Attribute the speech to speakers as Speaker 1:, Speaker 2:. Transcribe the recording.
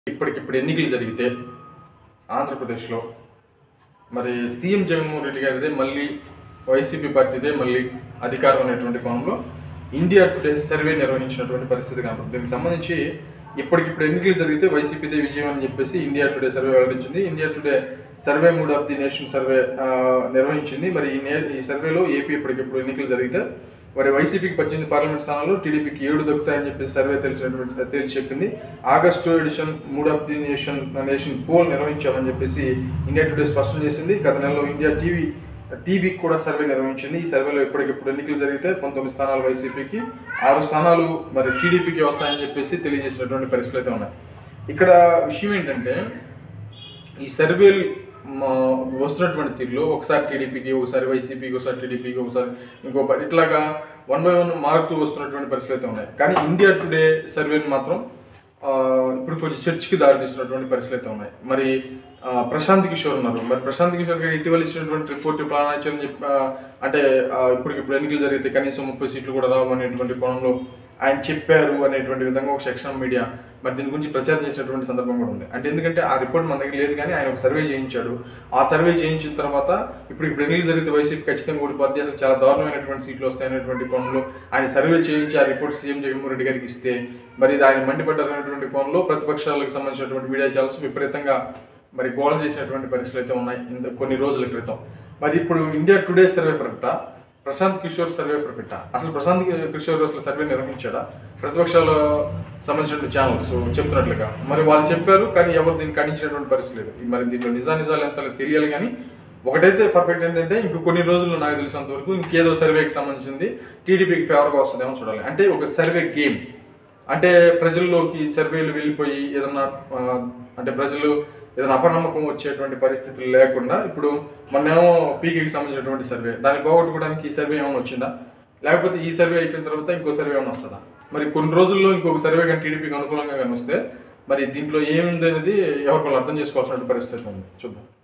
Speaker 1: ఇప్పటికిప్పుడు ఎన్నికలు జరిగితే ఆంధ్రప్రదేశ్లో మరి సీఎం జగన్మోహన్ రెడ్డి గారిదే మళ్ళీ వైసీపీ పార్టీదే మళ్ళీ అధికారం అనేటువంటి కోణంలో ఇండియా టుడే సర్వే నిర్వహించినటువంటి పరిస్థితి కనపడుతుంది దీనికి సంబంధించి ఇప్పటికిప్పుడు ఎన్నికలు జరిగితే వైసీపీదే విజయం అని చెప్పేసి ఇండియా టుడే సర్వే వెల్లడించింది India Today survey mood of the nation survey ఆ, నిర్వహించింది మరి ఈ నే ఈ సర్వేలో ఏపీ ఇప్పటికిప్పుడు ఎన్నికలు జరిగితే మరి వైసీపీకి పద్దెనిమిది పార్లమెంట్ స్థానాలు టీడీపీకి ఏడు దొరుకుతాయని చెప్పేసి సర్వే తెలిసినటువంటి తేల్చి చెప్పింది August edition mood of the nation nation poll నిర్వహించామని చెప్పేసి ఇండియా టుడే స్పష్టం చేసింది గత నెలలో ఇండియా టీవీ టీవీకి కూడా సర్వే నిర్వహించింది ఈ సర్వేలో ఇప్పటికిప్పుడు ఎన్నికలు జరిగితే పంతొమ్మిది స్థానాలు వైసీపీకి ఆరు స్థానాలు మరి టీడీపీకి వస్తాయని చెప్పేసి తెలియజేసినటువంటి పరిస్థితులు అయితే ఉన్నాయి ఇక్కడ విషయం ఏంటంటే ఈ సర్వేలు మా వస్తున్నటువంటి తీరులో ఒకసారి టీడీపీకి ఒకసారి వైసీపీకి ఒకసారి టీడీపీకి ఒకసారి ఇంకో ప- ఇట్లాగా వన్ బై వన్ మారుతూ వస్తున్నటువంటి పరిస్థితులు అయితే ఉన్నాయి కానీ ఇండియా టుడే సర్వేని మాత్రం ఆ, ఇప్పుడు కొంచెం చర్చకి దారితీస్తున్నటువంటి పరిస్థితులు అయితే ఉన్నాయి మరి ఆ, ప్రశాంత్ కిషోర్ ఉన్నారు మరి ప్రశాంత్ కిషోర్ గారు ఇటీవల ఇచ్చినటువంటి రిపోర్ట్ ప్లానాచరణ చెప్పి ఆ, అంటే ఆ, ఇప్పుడు ఇప్పుడు ఎన్నికలు జరిగితే కనీసం ముప్పై సీట్లు కూడా రావు అనేటువంటి కోణంలో ఆయన చెప్పారు అనేటువంటి విధంగా ఒక సెక్షన్ మీడియా మరి దీని గురించి ప్రచారం చేసినటువంటి సందర్భం కూడా ఉంది అంటే ఎందుకంటే ఆ రిపోర్ట్ మన దగ్గర లేదు కానీ ఆయన ఒక సర్వే చేయించాడు ఆ సర్వే చేయించిన తర్వాత ఇప్పుడు ఇప్పుడు ఎన్నికలు జరిగితే వైసీపీ ఖచ్చితంగా ఓడిపోద్ది అసలు చాలా దారుణమైనటువంటి సీట్లు వస్తాయనేటువంటి కోణంలో ఆయన సర్వే చేయించి ఆ రిపోర్ట్ సీఎం జగన్మోహన్ రెడ్డి గారికి ఇస్తే మరి ఇది ఆయన మండిపడ్డారనేటువంటి కోణంలో ప్రతిపక్షాలకు సంబంధించినటువంటి మీడియా ఛానల్స్ విపరీతంగా మరి గోల్ చేసినటువంటి పరిస్థితులు అయితే ఉన్నాయి ఇంత కొన్ని రోజుల క్రితం మరి ఇప్పుడు ఇండియా టుడే సర్వే ప్రకట ప్రశాంత్ కిషోర్ సర్వే ప్రకట అసలు ప్రశాంత్ కిషోర్ అసలు సర్వే నిర్వహించాడా ప్రతిపక్షాల సంబంధించిన ఛానల్స్ చెప్తున్నట్లుగా మరి వాళ్ళు చెప్పారు కానీ ఎవరు దీన్ని ఖండించినటువంటి పరిస్థితి లేదు మరి దీంట్లో నిజా నిజాలు ఎంత తెలియాలి కానీ ఒకటైతే పర్ఫెక్ట్ ఏంటంటే ఇంక కొన్ని రోజుల్లో నాకు తెలిసినంత వరకు ఇంకేదో సర్వేకి సంబంధించింది టీడీపీకి ఫేవర్గా వస్తుందేమో చూడాలి అంటే ఒక సర్వే గేమ్ అంటే ప్రజల్లోకి సర్వేలు వెళ్ళిపోయి ఏదన్నా ఆ, అంటే ప్రజలు ఏదైనా అపనమ్మకం వచ్చేటువంటి పరిస్థితులు లేకుండా ఇప్పుడు మొన్నేమో పీకేకి సంబంధించినటువంటి సర్వే దాన్ని పోగొట్టుకోవడానికి ఈ సర్వే ఏమైనా వచ్చిందా లేకపోతే ఈ సర్వే అయిపోయిన తర్వాత ఇంకో సర్వే ఏమైనా వస్తుందా మరి కొన్ని రోజుల్లో ఇంకొక సర్వే కానీ టీడీపీకి అనుకూలంగా కానీ వస్తే మరి దీంట్లో ఏముంది అనేది ఎవరికి వాళ్ళు అర్థం చేసుకోవాల్సిన పరిస్థితి ఉంది చూద్దాం